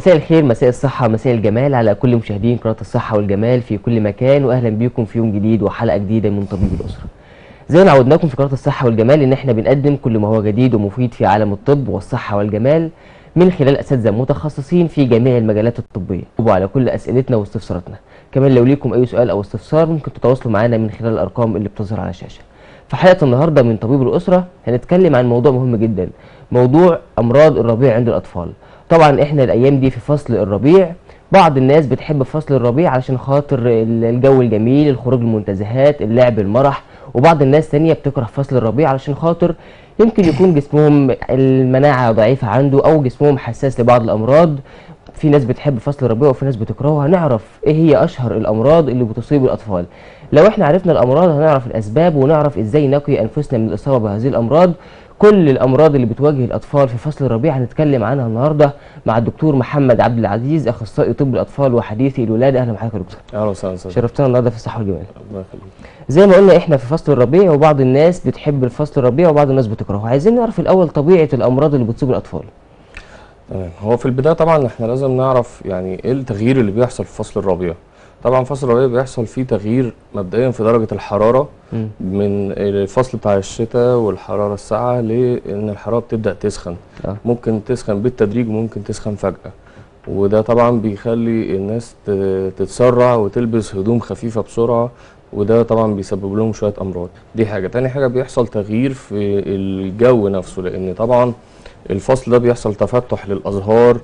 مساء الخير مساء الصحة مساء الجمال على كل مشاهدين قناة الصحة والجمال في كل مكان وأهلا بيكم في يوم جديد وحلقة جديدة من طبيب الأسرة زي ما عودناكم في قناة الصحة والجمال إن احنا بنقدم كل ما هو جديد ومفيد في عالم الطب والصحة والجمال من خلال أساتذة متخصصين في جميع المجالات الطبية وعلى كل أسئلتنا واستفساراتنا كمان لو ليكم أي سؤال أو استفسار ممكن تتواصلوا معنا من خلال الأرقام اللي بتظهر على الشاشة في حلقة النهاردة من طبيب الأسرة هنتكلم عن موضوع مهم جدا موضوع أمراض الربيع عند الأطفال طبعا احنا الأيام دي في فصل الربيع بعض الناس بتحب فصل الربيع علشان خاطر الجو الجميل الخروج المنتزهات اللعب المرح وبعض الناس تانية بتكره فصل الربيع علشان خاطر يمكن يكون جسمهم المناعة ضعيفة عنده أو جسمهم حساس لبعض الأمراض في ناس بتحب فصل الربيع وفي ناس بتكرهه هنعرف ايه هي اشهر الامراض اللي بتصيب الاطفال لو احنا عرفنا الامراض هنعرف الاسباب ونعرف ازاي نقي انفسنا من الاصابه بهذه الامراض كل الامراض اللي بتواجه الاطفال في فصل الربيع هنتكلم عنها النهارده مع الدكتور محمد عبد العزيز اخصائي طب الاطفال وحديثي الولاده اهلا بحضرتك يا دكتور اهلا وسهلا استاذ شرفتنا النهارده في الصحه والجمال الله يخليك زي ما قلنا احنا في فصل الربيع وبعض الناس بتحب الفصل الربيع وبعض الناس بتكرهه عايزين نعرف الاول طبيعه الامراض اللي بتصيب الاطفال تمام هو في البدايه طبعا احنا لازم نعرف يعني ايه التغيير اللي بيحصل في فصل الربيع طبعا فصل الربيع بيحصل فيه تغيير مبدئيا في درجه الحراره مم. من الفصل بتاع الشتاء والحراره الساقعه لان الحراره بتبدا تسخن آه. ممكن تسخن بالتدريج وممكن تسخن فجاه وده طبعا بيخلي الناس ت- تتسرع وتلبس هدوم خفيفه بسرعه وده طبعا بيسبب لهم شويه امراض دي حاجه تاني حاجه بيحصل تغيير في الجو نفسه لان طبعا الفصل ده بيحصل تفتح للازهار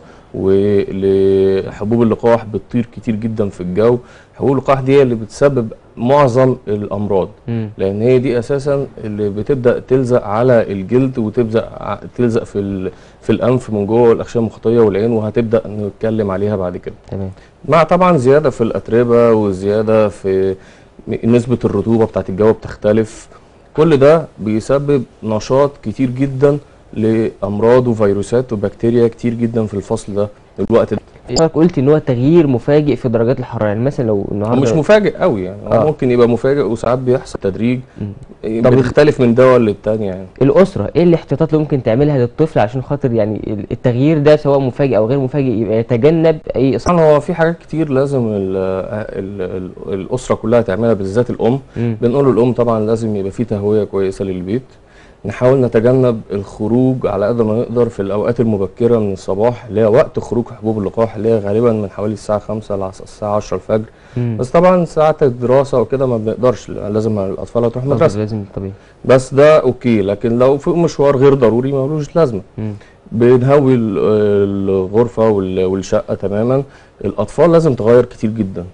ولحبوب اللقاح بتطير كتير جدا في الجو حبوب اللقاح دي هي اللي بتسبب معظم الامراض مم. لان هي دي اساسا اللي بتبدا تلزق على الجلد وتبدا ع- تلزق في ال- في الانف من جوه والاغشيه المخاطيه والعين وهتبدا نتكلم عليها بعد كده تمام مع طبعا زياده في الاتربه وزياده في م- نسبه الرطوبه بتاعت الجو بتختلف كل ده بيسبب نشاط كتير جدا لامراض وفيروسات وبكتيريا كتير جدا في الفصل ده الوقت ده حضرتك قلت ان هو تغيير مفاجئ في درجات الحراره يعني مثلا لو هو النهارده مش مفاجئ قوي يعني هو آه. ممكن يبقى مفاجئ وساعات بيحصل تدريج مم. طب بتختلف من دواء للتاني يعني الاسره ايه الاحتياطات اللي ممكن تعملها للطفل عشان خاطر يعني التغيير ده سواء مفاجئ او غير مفاجئ يبقى يتجنب اي اصابه طبعا هو في حاجات كتير لازم ال ال ال الاسره كلها تعملها بالذات الام مم. بنقول للام طبعا لازم يبقى في تهويه كويسه للبيت نحاول نتجنب الخروج على قد ما نقدر في الاوقات المبكره من الصباح اللي هي وقت خروج حبوب اللقاح اللي هي غالبا من حوالي الساعه 5 للساعه 10 الفجر مم. بس طبعا ساعه الدراسه وكده ما بنقدرش لازم الاطفال هتروح طبعاً مدرسه لازم طبيعي بس ده اوكي لكن لو في مشوار غير ضروري ملوش لازمه مم. بنهوي ال- الغرفة وال- والشقة تماما الأطفال لازم تغير كتير جدا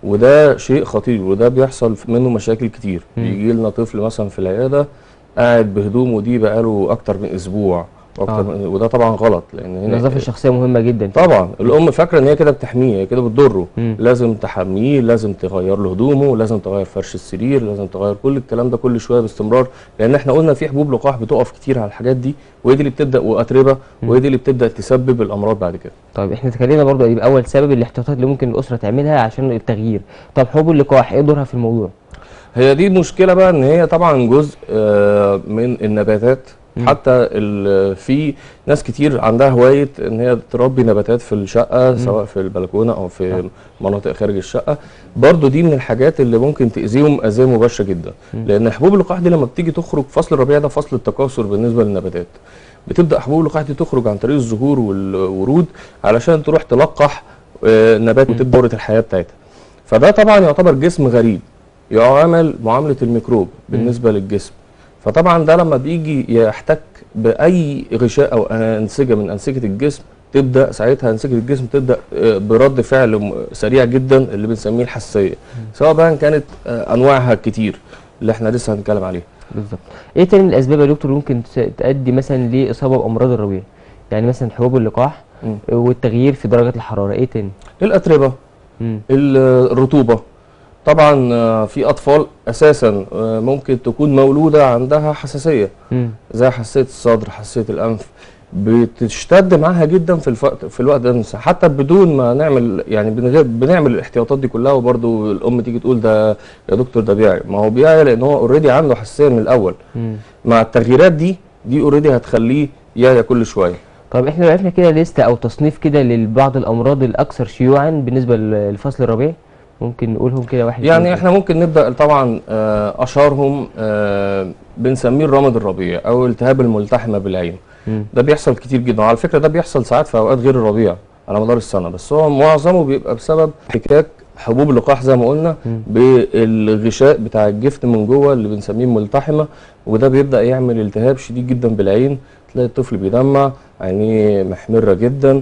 وده شيء خطير وده بيحصل منه مشاكل كتير مم. بيجي لنا طفل مثلا في العيادة قاعد بهدومه دي بقاله أكتر من أسبوع وأكتر آه. من وده طبعا غلط لأن هنا النظافه الشخصيه مهمه جدا طبعا الأم فاكرة إن هي كده بتحميه هي كده بتضره مم. لازم تحميه لازم تغير له هدومه لازم تغير فرش السرير لازم تغير كل الكلام ده كل شويه باستمرار لان احنا قلنا في حبوب لقاح بتقف كتير على الحاجات دي وهي دي اللي بتبدا واتربه وهي دي اللي بتبدا تسبب الامراض بعد كده طيب احنا اتكلمنا برضو يبقى اول سبب الاحتياطات اللي ممكن الاسره تعملها عشان التغيير طب حبوب اللقاح ايه دورها في الموضوع هي دي المشكله بقى ان هي طبعا جزء آه، من النباتات مم. حتى ال- في ناس كتير عندها هوايه ان هي تربي نباتات في الشقه سواء في البلكونه او في مناطق خارج الشقه برضو دي من الحاجات اللي ممكن تاذيهم اذيه مباشره جدا لان حبوب اللقاح دي لما بتيجي تخرج فصل الربيع ده فصل التكاثر بالنسبه للنباتات بتبدا حبوب اللقاح دي تخرج عن طريق الزهور والورود علشان تروح تلقح آه، نبات وتبدا دوره الحياه بتاعتها فده طبعا يعتبر جسم غريب يعامل معامله الميكروب بالنسبه للجسم فطبعا ده لما بيجي يحتك باي غشاء او انسجه من انسجه الجسم تبدا ساعتها انسجه الجسم تبدا آه، برد فعل م- سريع جدا اللي بنسميه الحساسيه سواء بقى كانت آه، انواعها كتير اللي احنا لسه هنتكلم عليها بالظبط ايه تاني من الاسباب يا دكتور ممكن ت- تؤدي مثلا لاصابه بامراض الربيع يعني مثلا حبوب اللقاح مم. والتغيير في درجات الحراره ايه تاني الاتربه مم. ال- الرطوبه طبعا آه، في اطفال اساسا آه، ممكن تكون مولوده عندها حساسيه مم. زي حساسيه الصدر حساسيه الانف بتشتد معاها جدا في الوقت في الوقت ده نفسه. حتى بدون ما نعمل يعني من غير بنعمل الاحتياطات دي كلها وبرده الام تيجي تقول ده يا دكتور ده بيعي ما هو بيعي لان هو اوريدي عنده حساسيه من الاول مم. مع التغييرات دي دي اوريدي هتخليه يعيا كل شويه طب احنا لو عرفنا كده لستة او تصنيف كده لبعض الامراض الاكثر شيوعا بالنسبه للفصل الربيعي ممكن نقولهم كده واحد يعني اتنين احنا ممكن نبدا طبعا آه، اشهرهم آه، بنسميه الرمد الربيع او التهاب الملتحمه بالعين مم. ده بيحصل كتير جدا وعلى فكره ده بيحصل ساعات في اوقات غير الربيع على مدار السنه بس هو معظمه بيبقى بسبب احتكاك حبوب اللقاح زي ما قلنا مم. بالغشاء بتاع الجفت من جوه اللي بنسميه ملتحمه وده بيبدا يعمل التهاب شديد جدا بالعين تلاقي الطفل بيدمع عينيه محمره جدا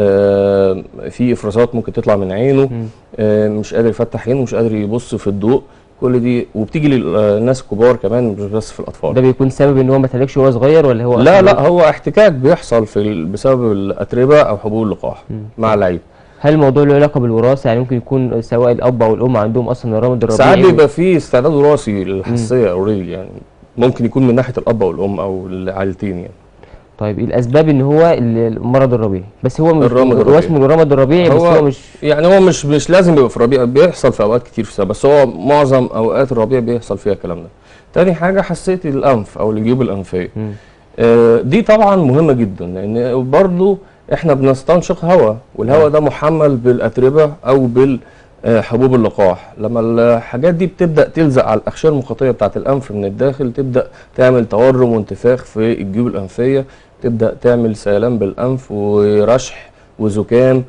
آه، في افرازات ممكن تطلع من عينه مم. آه، مش قادر يفتح عينه مش قادر يبص في الضوء كل دي وبتيجي للناس الكبار كمان مش بس في الاطفال ده بيكون سبب ان هو ما اتعالجش وهو صغير ولا هو لا أصلاً- لا هو احتكاك بيحصل في ال- بسبب الاتربه او حبوب اللقاح مم. مع العين هل الموضوع له علاقه بالوراثه يعني ممكن يكون سواء الاب او الام عندهم اصلا الرمد الربيعي ساعات بيبقى في استعداد وراثي للحساسيه اوريدي يعني ممكن يكون من ناحيه الاب او الام او العائلتين يعني طيب الاسباب ان هو ال- المرض الربيعي بس هو مش الرمد هو الربيعي. اسمه الرمد الربيعي بس هو- هو مش يعني هو مش مش لازم يبقى في الربيع بيحصل في اوقات كتير في السنه بس هو معظم اوقات الربيع بيحصل فيها الكلام ده تاني حاجه حساسيه الانف او الجيوب الانفيه مم. آه، دي طبعا مهمه جدا لان برضو احنا بنستنشق هواء والهواء ده محمل بالاتربه او بالحبوب اللقاح لما الحاجات دي بتبدا تلزق على الاغشيه المخاطيه بتاعه الانف من الداخل تبدا تعمل تورم وانتفاخ في الجيوب الانفيه تبدا تعمل سيلان بالانف ورشح وزكام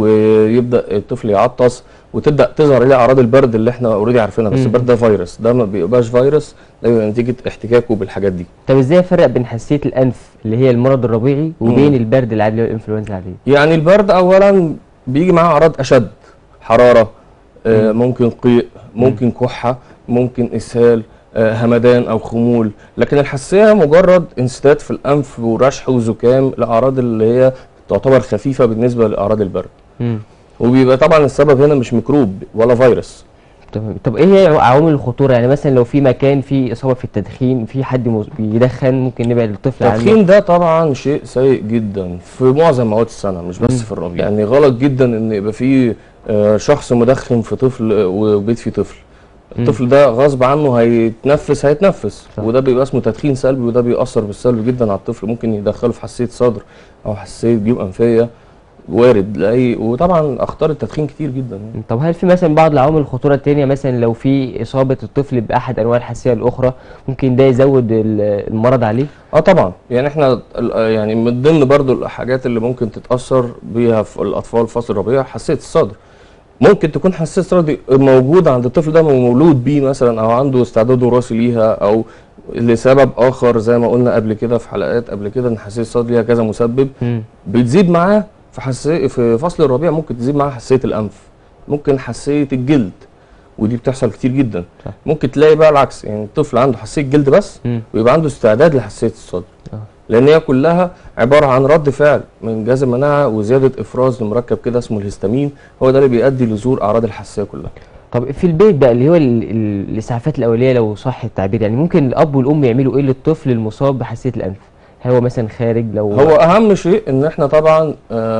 ويبدا الطفل يعطس وتبدا تظهر عليه اعراض البرد اللي احنا اوريدي عارفينها بس مم. البرد ده فيروس ده ما بيبقاش فيروس ده بيبقى نتيجه احتكاكه بالحاجات دي طب ازاي افرق بين حساسيه الانف اللي هي المرض الربيعي وبين البرد العادي اللي هو الانفلونزا العاديه يعني البرد اولا بيجي معاه اعراض اشد حراره آه ممكن قيء ممكن كحه ممكن اسهال آه همدان او خمول لكن الحساسيه مجرد انسداد في الانف ورشح وزكام الاعراض اللي هي تعتبر خفيفه بالنسبه لاعراض البرد مم. وبيبقى طبعا السبب هنا مش ميكروب ولا فيروس تمام طب ايه هي عوامل الخطوره يعني مثلا لو في مكان فيه اصابه في التدخين في حد مز- بيدخن ممكن نبعد الطفل عنه التدخين ده طبعا شيء سيء جدا في معظم مواد السنه مش بس مم. في الربيع يعني غلط جدا ان يبقى في آه، شخص مدخن في طفل آه، وبيت فيه طفل مم. الطفل ده غصب عنه هيتنفس هيتنفس صح. وده بيبقى اسمه تدخين سلبي وده بيأثر بالسلب جدا على الطفل ممكن يدخله في حساسيه صدر او حساسيه جيوب انفيه وارد لاي وطبعا اخطار التدخين كتير جدا يعني. طب هل في مثلا بعض العوامل الخطوره التانية مثلا لو في اصابه الطفل باحد انواع الحساسيه الاخرى ممكن ده يزود ال- المرض عليه اه طبعا يعني احنا ال- يعني من ضمن برضو الحاجات اللي ممكن تتاثر بيها في الاطفال في فصل الربيع حساسيه الصدر ممكن تكون حساسيه الصدر دي موجوده عند الطفل ده مولود بيه مثلا او عنده استعداد وراثي ليها او لسبب اخر زي ما قلنا قبل كده في حلقات قبل كده ان حساسيه الصدر ليها كذا مسبب مم. بتزيد معاه في حساسيه في فصل الربيع ممكن تزيد معاه حساسيه الانف ممكن حساسيه الجلد ودي بتحصل كتير جدا صح. ممكن تلاقي بقى العكس يعني الطفل عنده حساسيه جلد بس مم. ويبقى عنده استعداد لحساسيه الصدر آه. لان هي كلها عباره عن رد فعل من جهاز المناعه وزياده افراز لمركب كده اسمه الهستامين هو ده اللي بيؤدي لظهور اعراض الحساسيه كلها طب في البيت بقى اللي هو ال- ال- الاسعافات الاوليه لو صح التعبير يعني ممكن الاب والام يعملوا ايه للطفل المصاب بحساسيه الانف هو مثلا خارج لو هو اهم شيء ان احنا طبعا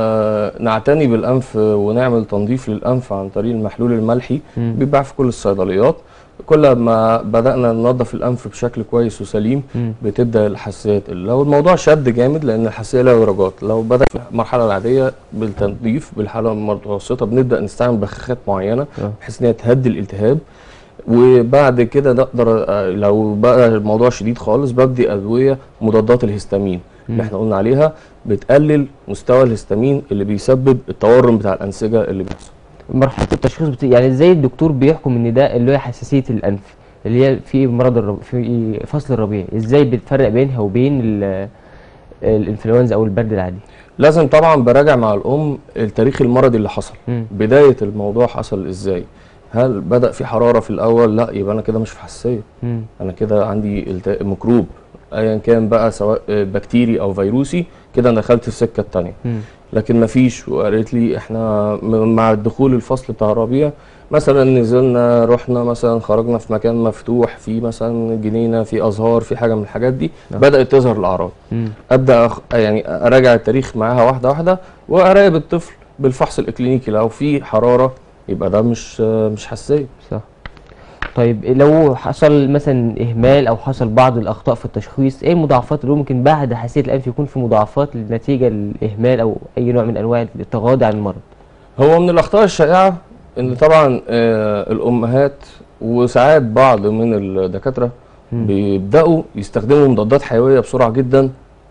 آه نعتني بالانف ونعمل تنظيف للانف عن طريق المحلول الملحي مم. بيتباع في كل الصيدليات كل ما بدانا ننظف الانف بشكل كويس وسليم مم. بتبدا الحساسيه تقل لو الموضوع شد جامد لان الحساسيه لها درجات لو بدا في المرحله العاديه بالتنظيف بالحاله المتوسطه بنبدا نستعمل بخاخات معينه آه. بحيث ان هي تهدي الالتهاب وبعد كده نقدر آه، لو بقى الموضوع شديد خالص ببدي ادويه مضادات الهستامين اللي مم. احنا قلنا عليها بتقلل مستوى الهستامين اللي بيسبب التورم بتاع الانسجه اللي بيحصل مرحله التشخيص بت... يعني ازاي الدكتور بيحكم ان ده اللي هي حساسيه الانف اللي هي في مرض الرب... في فصل الربيع ازاي بتفرق بينها وبين ال... الانفلونزا او البرد العادي لازم طبعا براجع مع الام التاريخ المرضي اللي حصل مم. بدايه الموضوع حصل ازاي هل بدا في حراره في الاول لا يبقى انا كده مش في حساسيه مم. انا كده عندي الت- ميكروب ايا كان بقى سواء آه، بكتيري او فيروسي كده انا دخلت في السكه الثانيه مم. لكن مفيش وقالت لي احنا م- مع الدخول الفصل بتاع الربيع مثلا نزلنا رحنا مثلا خرجنا في مكان مفتوح في مثلا جنينه في ازهار في حاجه من الحاجات دي نعم. بدات تظهر الاعراض مم. ابدا أخ... يعني اراجع التاريخ معاها واحده واحده واراقب الطفل بالفحص الاكلينيكي لو في حراره يبقى ده مش مش حساسيه صح طيب لو حصل مثلا اهمال او حصل بعض الاخطاء في التشخيص ايه المضاعفات اللي ممكن بعد حساسيه الانف يكون في مضاعفات نتيجه الاهمال او اي نوع من انواع التغاضي عن المرض هو من الاخطاء الشائعه ان طبعا آه، الامهات وساعات بعض من الدكاتره مم. بيبداوا يستخدموا مضادات حيويه بسرعه جدا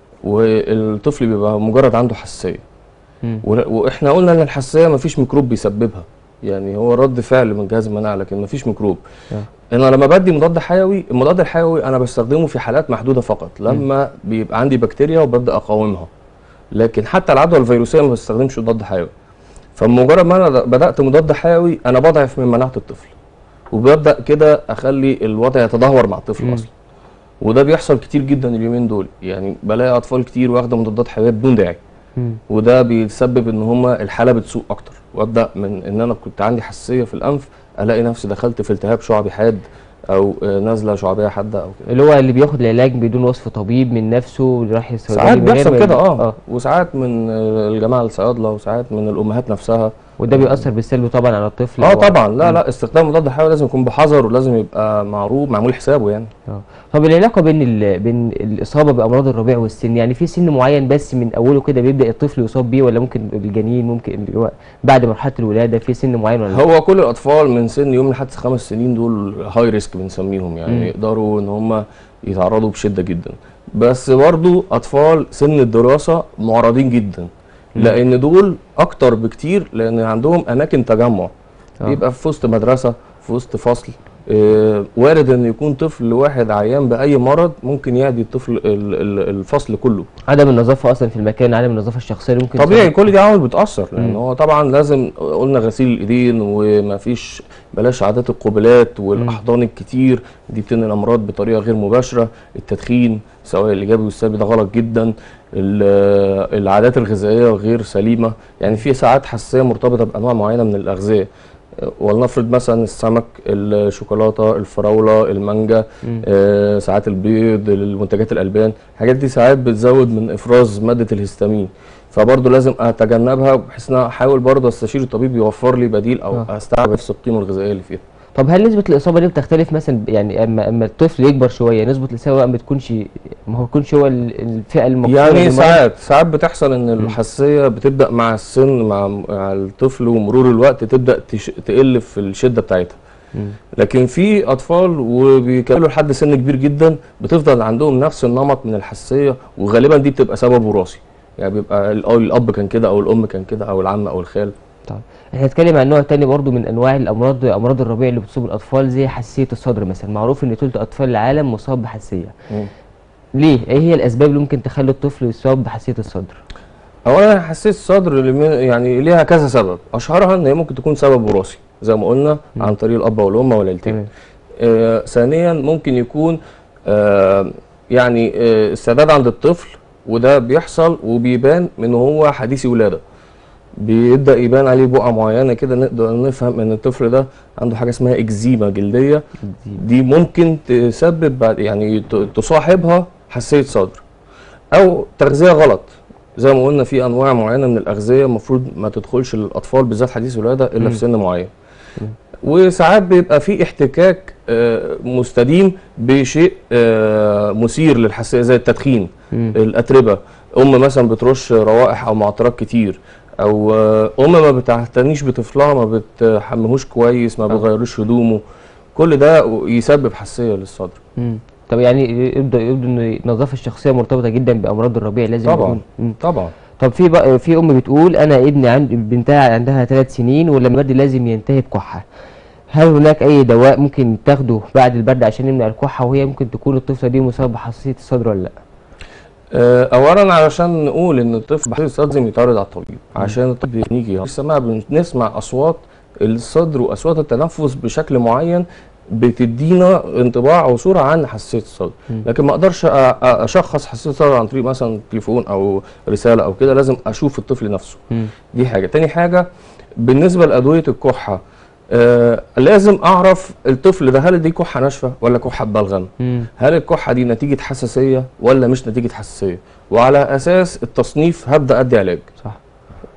والطفل بيبقى مجرد عنده حساسيه مم. ول- واحنا قلنا ان الحساسيه مفيش ميكروب بيسببها يعني هو رد فعل من جهاز المناعه لكن مفيش ميكروب آه. انا لما بدي مضاد حيوي المضاد الحيوي انا بستخدمه في حالات محدوده فقط لما بيبقى عندي بكتيريا وببدا اقاومها لكن حتى العدوى الفيروسيه ما بستخدمش مضاد حيوي فمجرد ما انا بدات مضاد حيوي انا بضعف من مناعه الطفل وببدا كده اخلي الوضع يتدهور مع الطفل مم. اصلا وده بيحصل كتير جدا اليومين دول يعني بلاقي اطفال كتير واخده مضادات حيويه بدون داعي مم. وده بيسبب ان هما الحاله بتسوء اكتر وابدا من ان انا كنت عندي حساسيه في الانف الاقي نفسي دخلت في التهاب شعبي حاد او آه، نزله شعبيه حاده او كده اللي هو اللي بياخد العلاج بدون وصف طبيب من نفسه واللي راح الصيدلي ساعات من غير بيحصل ما كده يبقى- اه وساعات من آه، الجماعه الصيادله وساعات من الامهات نفسها وده بيأثر بالسلب طبعا على الطفل اه أو- طبعا لا مم. لا استخدام مضاد حيوي لازم يكون بحذر ولازم يبقى معروف معمول حسابه يعني اه طب العلاقه بين ال... بين الاصابه بامراض الربيع والسن يعني في سن معين بس من اوله كده بيبدا الطفل يصاب بيه ولا ممكن الجنين ممكن اللي هو بعد مرحله الولاده في سن معين ولا لا؟ هو كل الاطفال من سن يوم لحد خمس سنين دول هاي ريسك بنسميهم يعني مم. يقدروا ان هم يتعرضوا بشده جدا بس برضو اطفال سن الدراسه معرضين جدا مم. لان دول اكتر بكتير لان عندهم اماكن تجمع آه. بيبقى في وسط مدرسه في وسط فصل آه، وارد ان يكون طفل واحد عيان باي مرض ممكن يعدي الطفل ال- ال- الفصل كله عدم النظافه اصلا في المكان عدم النظافه الشخصيه اللي ممكن طبيعي تسبب- كل دي عوامل بتأثر لأن مم. هو طبعا لازم قلنا غسيل الإيدين ومفيش بلاش عادات القبلات والأحضان الكتير دي بتنقل أمراض بطريقة غير مباشرة التدخين سواء الإيجابي والسلبي ده غلط جدا ال- العادات الغذائية غير سليمة يعني في ساعات حساسية مرتبطة بأنواع معينة من الأغذية ولنفرض مثلا السمك الشوكولاتة الفراولة المانجا مم. آه، ساعات البيض المنتجات الالبان الحاجات دي ساعات بتزود من افراز ماده الهستامين فبرضه لازم اتجنبها بحيث ان أنا احاول برضه استشير الطبيب يوفر لي بديل او آه. استوعب نفس القيمه الغذائيه اللي فيها طب هل نسبه الاصابه دي بتختلف مثلا يعني اما اما الطفل يكبر شويه نسبه الاصابه بقى ما بتكونش ما هو بيكونش هو ال- الفئه المقصوده يعني بالمرض؟ ساعات ساعات بتحصل ان الحساسيه بتبدا مع السن مع مع الطفل ومرور الوقت تبدا تش- تقل في الشده بتاعتها مم. لكن في اطفال وبيكملوا لحد سن كبير جدا بتفضل عندهم نفس النمط من الحساسيه وغالبا دي بتبقى سبب وراثي يعني بيبقى ال- أو الاب كان كده او الام كان كده او العم او الخال طيب احنا هنتكلم عن نوع تاني برضو من انواع الامراض امراض الربيع اللي بتصيب الاطفال زي حساسيه الصدر مثلا معروف ان ثلث اطفال العالم مصاب بحساسيه ليه ايه هي الاسباب اللي ممكن تخلي الطفل يصاب بحساسيه الصدر اولا حساسيه الصدر اللي من- يعني ليها كذا سبب اشهرها ان هي ممكن تكون سبب وراثي زي ما قلنا عن طريق الاب والام والعيلتين تمام آه ثانيا ممكن يكون آه يعني آه السداد عند الطفل وده بيحصل وبيبان من هو حديث ولاده بيبدا يبان عليه بقعه معينه كده نقدر نفهم ان الطفل ده عنده حاجه اسمها اكزيما جلديه دي ممكن تسبب بعد يعني ت- تصاحبها حساسيه صدر او تغذيه غلط زي ما قلنا في انواع معينه من الاغذيه المفروض ما تدخلش للاطفال بالذات حديث الولاده الا مم. في سن معين مم. وساعات بيبقى في احتكاك آه، مستديم بشيء آه، مثير للحساسيه زي التدخين مم. الاتربه ام مثلا بترش روائح او معطرات كتير او آه، ام ما بتعتنيش بطفلها ما بتحمهوش كويس ما آه. بتغيروش هدومه كل ده يسبب حساسيه للصدر مم. طب يعني يبدا يبدو ان النظافه الشخصيه مرتبطه جدا بامراض الربيع لازم طبعا. يكون مم. طبعا طب في بقى في ام بتقول انا ابني عند بنتها عندها ثلاث سنين ولما برد لازم ينتهي بكحه هل هناك اي دواء ممكن تاخده بعد البرد عشان يمنع الكحه وهي ممكن تكون الطفله دي مصابه بحساسيه الصدر ولا لا آه، اولا علشان نقول ان الطفل بحساسيه الصدر لازم يتعرض على الطبيب عشان الطبيب يجي السماع بنسمع اصوات الصدر واصوات التنفس بشكل معين بتدينا انطباع او صوره عن حساسيه الصدر مم. لكن ما اقدرش أ- أ- اشخص حساسيه الصدر عن طريق مثلا تليفون او رساله او كده لازم اشوف الطفل نفسه مم. دي حاجه تاني حاجه بالنسبه لادويه الكحه آه لازم اعرف الطفل ده هل دي كحه ناشفه ولا كحه بلغم مم. هل الكحه دي نتيجه حساسيه ولا مش نتيجه حساسيه وعلى اساس التصنيف هبدا ادي علاج صح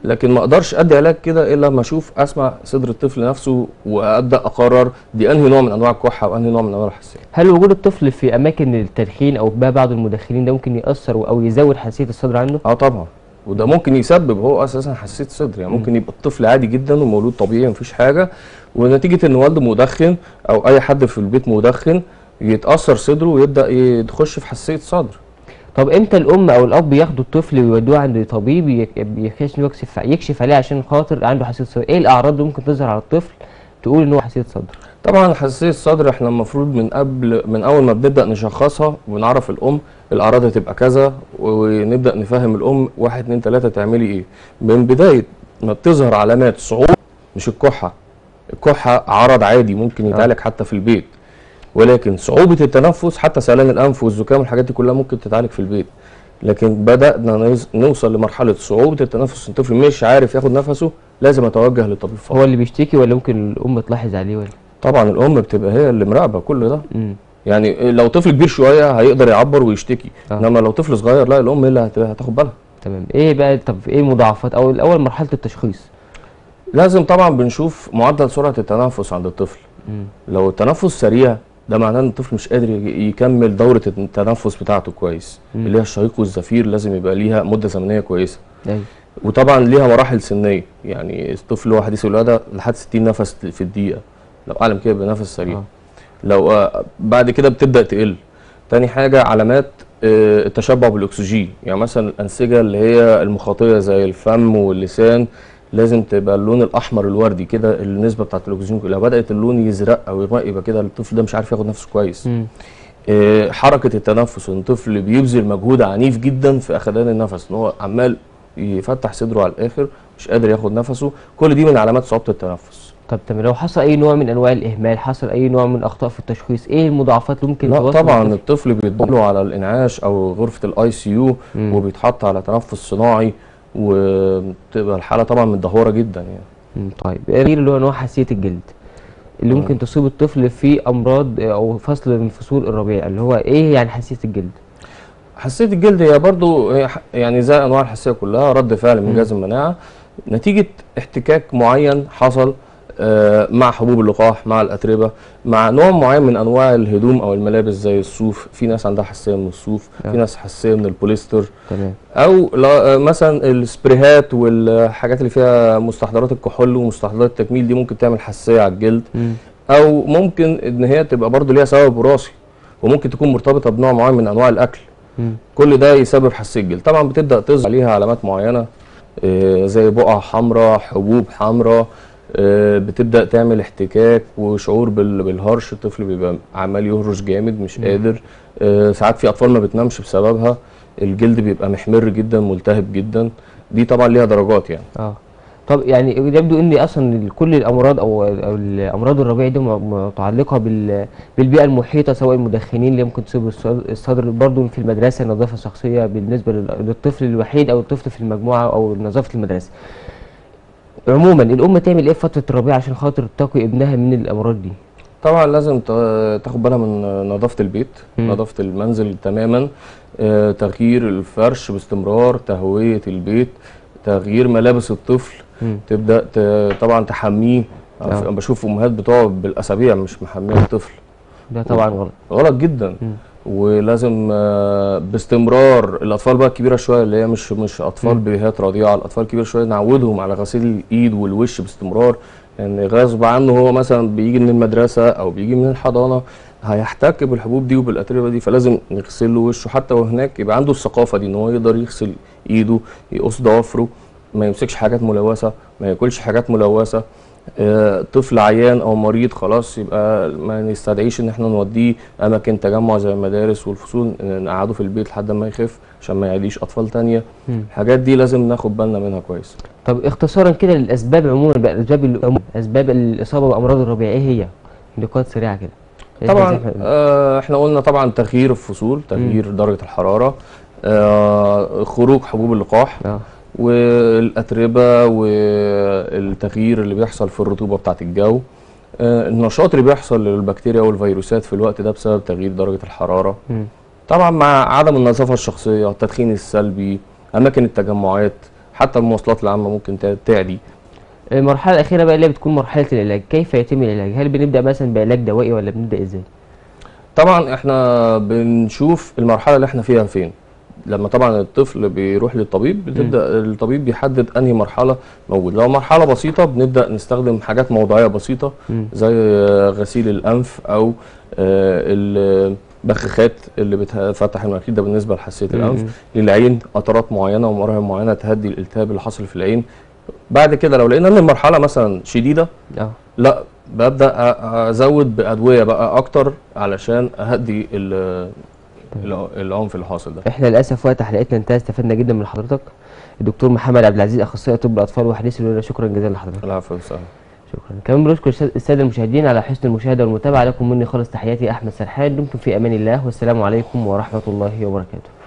لكن ما اقدرش ادي علاج كده الا لما اشوف اسمع صدر الطفل نفسه وابدا اقرر دي انهي نوع من انواع الكحه وانهي نوع من انواع الحساسيه هل وجود الطفل في اماكن التدخين او بقى بعض المدخنين ده ممكن ياثر او يزود حساسيه الصدر عنده اه طبعا وده ممكن يسبب هو اساسا حساسيه صدر يعني ممكن يبقى الطفل عادي جدا ومولود طبيعي مفيش حاجه ونتيجه ان والده مدخن او اي حد في البيت مدخن يتاثر صدره ويبدا يخش في حساسيه صدر طب امتى الام او الاب ياخدوا الطفل ويودوه عند طبيب يك- يكشف يكشف يكشف عليه عشان خاطر عنده حساسيه صدر ايه الاعراض اللي ممكن تظهر على الطفل تقول ان هو حساسيه صدر طبعا حساسيه الصدر احنا المفروض من قبل من اول ما بنبدا نشخصها ونعرف الام الاعراض هتبقى كذا ونبدا نفهم الام واحد اتنين تلاته تعملي ايه من بدايه ما بتظهر علامات صعوبه مش الكحه الكحه عرض عادي ممكن يتعالج حتى في البيت ولكن صعوبه التنفس حتى سيلان الانف والزكام والحاجات دي كلها ممكن تتعالج في البيت لكن بدانا نز- نوصل لمرحله صعوبه التنفس الطفل مش عارف ياخد نفسه لازم اتوجه للطبيب فورا هو اللي بيشتكي ولا ممكن الام تلاحظ عليه ولا طبعا الام بتبقى هي اللي مراقبه كل ده امم يعني لو طفل كبير شويه هيقدر يعبر ويشتكي آه. انما لو طفل صغير لا الام هي اللي هت- هتاخد بالها تمام ايه بقى طب ايه المضاعفات او الاول مرحله التشخيص لازم طبعا بنشوف معدل سرعه التنفس عند الطفل امم لو التنفس سريع ده معناه ان الطفل مش قادر يج- يكمل دوره التنفس بتاعته كويس مم. اللي هي الشهيق والزفير لازم يبقى ليها مده زمنيه كويسه ايوه وطبعا ليها مراحل سنيه يعني الطفل اللي هو حديث الولاده لحد 60 نفس في الدقيقه لو اعلم كده بنفس سريع آه. لو آه، بعد كده بتبدا تقل تاني حاجه علامات آه، التشبع بالاكسجين يعني مثلا الانسجه اللي هي المخاطيه زي الفم واللسان لازم تبقى اللون الاحمر الوردي كده النسبه بتاعت الاكسجين لو بدات اللون يزرق او يغمق يبقى كده الطفل ده مش عارف ياخد نفسه كويس امم آه، حركه التنفس ان الطفل بيبذل مجهود عنيف جدا في اخذان النفس ان هو عمال يفتح صدره على الاخر مش قادر ياخد نفسه كل دي من علامات صعوبه التنفس طب تمام لو حصل اي نوع من انواع الاهمال حصل اي نوع من اخطاء في التشخيص ايه المضاعفات اللي ممكن لا توصل طبعا للطفل؟ الطفل بيتضل على الانعاش او غرفه الاي سي يو مم. وبيتحط على تنفس صناعي وبتبقى الحاله طبعا متدهوره جدا يعني مم، طيب غير اللي هو نوع حساسيه الجلد اللي مم. ممكن تصيب الطفل في امراض آه، او فصل من فصول الربيع اللي هو ايه يعني حساسيه الجلد حساسيه الجلد هي برضو هي ح- يعني زي انواع الحساسيه كلها رد فعل من مم. جهاز المناعه نتيجه احتكاك معين حصل آه، مع حبوب اللقاح مع الاتربه مع نوع معين من انواع الهدوم او الملابس زي الصوف في ناس عندها حساسيه من الصوف آه. في ناس حساسيه من البوليستر تمام او لا- مثلا السبريهات والحاجات اللي فيها مستحضرات الكحول ومستحضرات التجميل دي ممكن تعمل حساسيه على الجلد مم. او ممكن ان هي تبقى برضو ليها سبب وراثي وممكن تكون مرتبطه بنوع معين من انواع الاكل مم. كل ده يسبب حساسيه الجلد طبعا بتبدا تظهر عليها علامات معينه آه، زي بقع حمراء حبوب حمراء آه، بتبدا تعمل احتكاك وشعور بال- بالهرش الطفل بيبقى عمال يهرش جامد مش مم. قادر آه، ساعات في اطفال ما بتنامش بسببها الجلد بيبقى محمر جدا ملتهب جدا دي طبعا ليها درجات يعني اه طب يعني يبدو ان اصلا كل الامراض او او الامراض الربيع دي م- متعلقه بال بالبيئه المحيطه سواء المدخنين اللي ممكن تصيب الصد- الصدر برضو في المدرسه النظافه الشخصيه بالنسبه لل- للطفل الوحيد او الطفل في المجموعه او نظافه المدرسه عموما الام تعمل ايه في فتره الربيع عشان خاطر تقي ابنها من الامراض دي طبعا لازم ت- تاخد بالها من نظافة البيت مم. نظافة المنزل تماما آه، تغيير الفرش باستمرار تهوية البيت تغيير ملابس الطفل مم. تبدأ ت- طبعا تحميه آه. أنا بشوف امهات بتقعد بالاسابيع مش محميه الطفل ده طبعا غلط غلط جدا مم. ولازم آه، باستمرار الاطفال بقى الكبيره شويه اللي هي مش مش اطفال مم. بيبيهات رضيعه الاطفال الكبيره شويه نعودهم على غسيل الايد والوش باستمرار لان يعني غصب عنه هو مثلا بيجي من المدرسه او بيجي من الحضانه هيحتك بالحبوب دي وبالاتربه دي فلازم نغسل له وشه حتى وهناك يبقى عنده الثقافه دي ان هو يقدر يغسل ايده يقص ضوافره ما يمسكش حاجات ملوثه ما ياكلش حاجات ملوثه آه، طفل عيان او مريض خلاص يبقى ما نستدعيش ان احنا نوديه اماكن تجمع زي المدارس والفصول نقعده في البيت لحد ما يخف عشان ما يعديش اطفال تانية مم. الحاجات دي لازم ناخد بالنا منها كويس طب اختصارا كده للاسباب عموما بقى الاسباب العموم اسباب الاصابه بامراض الربيع ايه هي نقاط سريعه كده طبعا آه احنا قلنا طبعا تغيير الفصول تغيير درجة الحرارة آه خروج حبوب اللقاح اه والأتربة والتغيير اللي بيحصل في الرطوبة بتاعة الجو آه النشاط اللي بيحصل للبكتيريا والفيروسات في الوقت ده بسبب تغيير درجة الحرارة مم. طبعا مع عدم النظافة الشخصية التدخين السلبي أماكن التجمعات حتى المواصلات العامه ممكن تع- تعدي المرحله الاخيره بقى اللي هي بتكون مرحله العلاج كيف يتم العلاج هل بنبدا مثلا بعلاج دوائي ولا بنبدا ازاي طبعا احنا بنشوف المرحله اللي احنا فيها فين لما طبعا الطفل بيروح للطبيب بتبدا الطبيب بيحدد انهي مرحله موجود لو مرحله بسيطه بنبدا نستخدم حاجات موضعيه بسيطه مم. زي آه، غسيل الانف او آه، البخاخات اللي بتفتح المناخير ده بالنسبه لحساسيه مم. الانف للعين قطرات معينه ومراهم معينه تهدي الالتهاب اللي حاصل في العين بعد كده لو لقينا ان المرحله مثلا شديده اه لا ببدا أ- ازود بادويه بقى اكتر علشان اهدي ال- الع- العنف اللي حاصل ده احنا للاسف وقت حلقتنا انتهى استفدنا جدا من حضرتك الدكتور محمد عبد العزيز اخصائي طب الاطفال وحديث الولاده شكرا جزيلا لحضرتك العفو والسلام شكرا كمان بنشكر الساد- الساده المشاهدين على حسن المشاهده والمتابعه لكم مني خالص تحياتي احمد سرحان دمتم في امان الله والسلام عليكم ورحمه الله وبركاته